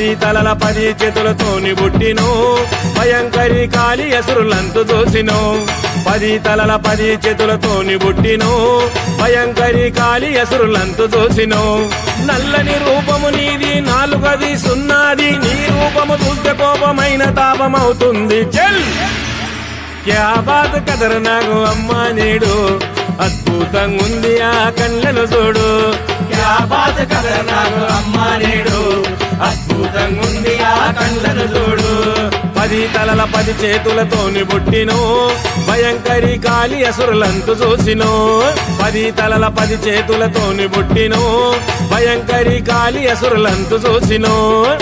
పది తలల పది చేతులతోని పుట్టినో భయంకరి కాలి అసురులంతు చూసినో పది తలల పది చేతులతోని పుట్టినో భయంకరి కాలి అసురులంతు చూసినో నల్లని రూపము నీది నాలుగది సున్నాది నీ రూపము చూస్తే కోపమైన తాపమవుతుంది చెల్ క్యా బాత్ కదర నాకు అమ్మా నేడు అద్భుతంగా ఉంది ఆ కళ్ళను చూడు క్యా బాత్ కదర నాకు అమ్మ నేడు అద్భుతంగా ఉంది ఆ కళ్ళను చూడు పది తలల పది చేతులతోని పుట్టినో భయంకరి కాలి అసురులంతు చూసినో పది తలల పది చేతులతోని పుట్టినో భయంకరి కాలి అసురులంతు చూసినో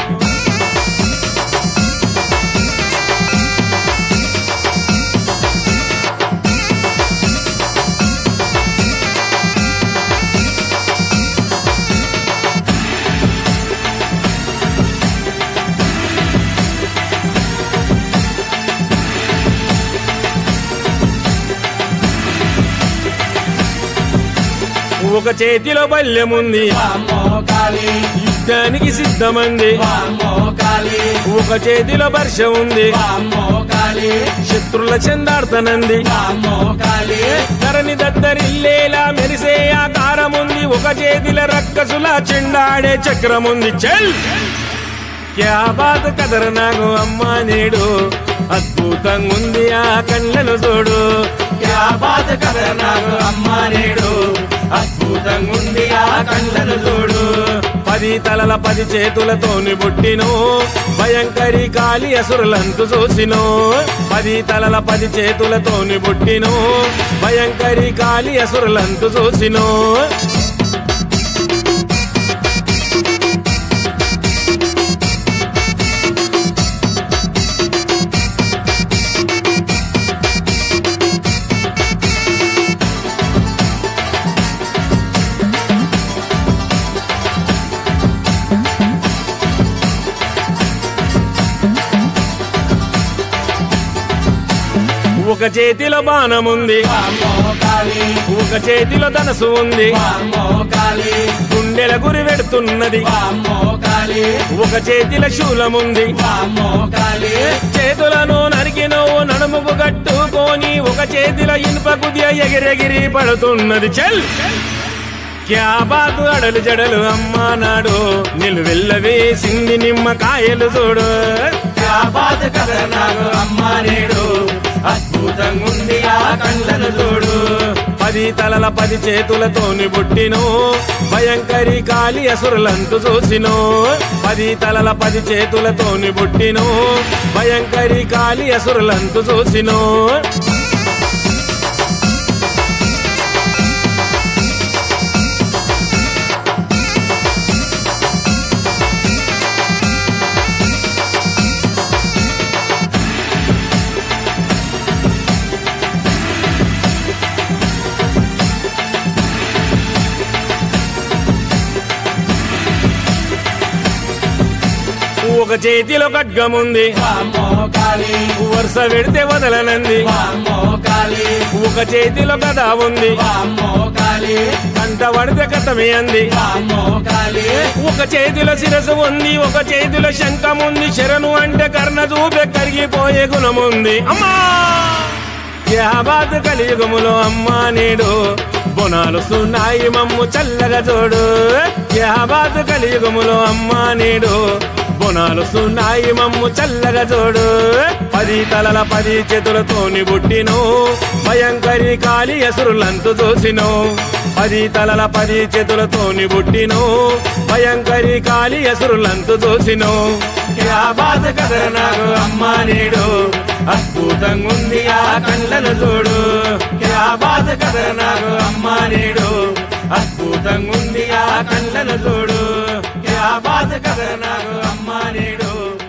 ఒక చేతిలో బల్యముంది వామ్మో కాళీ యుద్ధానికి సిద్ధమంది వామ్మో కాళీ ఒక చేతిలో వర్ష ఉంది వామ్మో కాళీ శత్రుల చెందాడుతనంది వామ్మో కాళీ ధరణి దద్దరిల్లేలా మెరిసే ఆకారముంది ఒక చేతిల రక్కసుల చెండాడే చక్రముంది చెల్ క్యా బాత్ కదర నాకు అమ్మా నేడు అద్భుతంగా ఉంది ఆ కళ్ళను చూడు క్యా బాత్ కదర నాకు అమ్మ నేడు అద్భుతంగా ఉంది ఆ కళ్ళను చూడు పది తలల పది చేతులతోని పుట్టినో భయంకరి కాలి అసురులంతు చూసినో పది తలల పది చేతులతోని పుట్టినో భయంకరి కాలి అసురులంతు చూసినో ఒక చేతిలో బాణముంది వామ్మో కాళీ ఒక చేతిలో ధనసు ఉంది వామ్మో కాళీ గుండెల గురి పెడుతున్నది వామ్మో కాళీ ఒక చేతిలో శూలముంది వామ్మో కాళీ చేతులను నరికి నువ్వు నడుముకు కట్టుకొని ఒక చేతిలో ఇనుప కుదియ ఎగిరెగిరి పడుతున్నది చెల్ క్యా బాతు అడలు జడలు అమ్మా నాడు నిలువెల్లవే సింది నిమ్మకాయలు చూడు క్యా బాత్ కదర నాకు అమ్మ నేడు అద్భుతంగా ఉంది ఆ కళ్ళను చూడు పది తలల పది చేతులతోని పుట్టినో భయంకరి కాలి అసురులంతు చూసినో పది తలల పది చేతులతోని పుట్టినో భయంకరి కాలి అసురులంతు చూసినో ఒక చేతిలో ఖడ్గముంది వామ్మో కాళీ వరుస పెడితే వదలనంది వామ్మో కాళీ ఒక చేతిలో గద ఉంది వామ్మో కాళీ కంట పడితే కథమే అంది వామ్మో కాళీ ఒక చేతిలో శిరసు ఉంది ఒక చేతిలో శంఖముంది శరణు అంటే కర్ణ చూపే కరిగిపోయే గుణముంది అమ్మా యాబాద్ కలియుగములో అమ్మా నేడు బొనాలు సున్నాయి మమ్ము చల్లగా చూడు యాబాద్ కలియుగములో అమ్మా నేడు బొనాలు సున్నాయి మమ్ము చల్లగా చూడు పది తలల పది చేతులతోని పుట్టినో భయంకరి కాలి అసురులంతు చూసినో పది తలల పది చేతులతోని పుట్టినో భయంకరి కాలి అసురులంతు చూసినో క్యా బాత్ కదర నాకు అమ్మ నేడు అద్భుతంగా ఉంది ఆ కళ్ళను చూడు క్యా బాత్ కదర నాకు అమ్మ నేడు అద్భుతంగా ఉంది ఆ కళ్ళను చూడు క్యా బాత్ కదర నాకు అమ్మ నేడు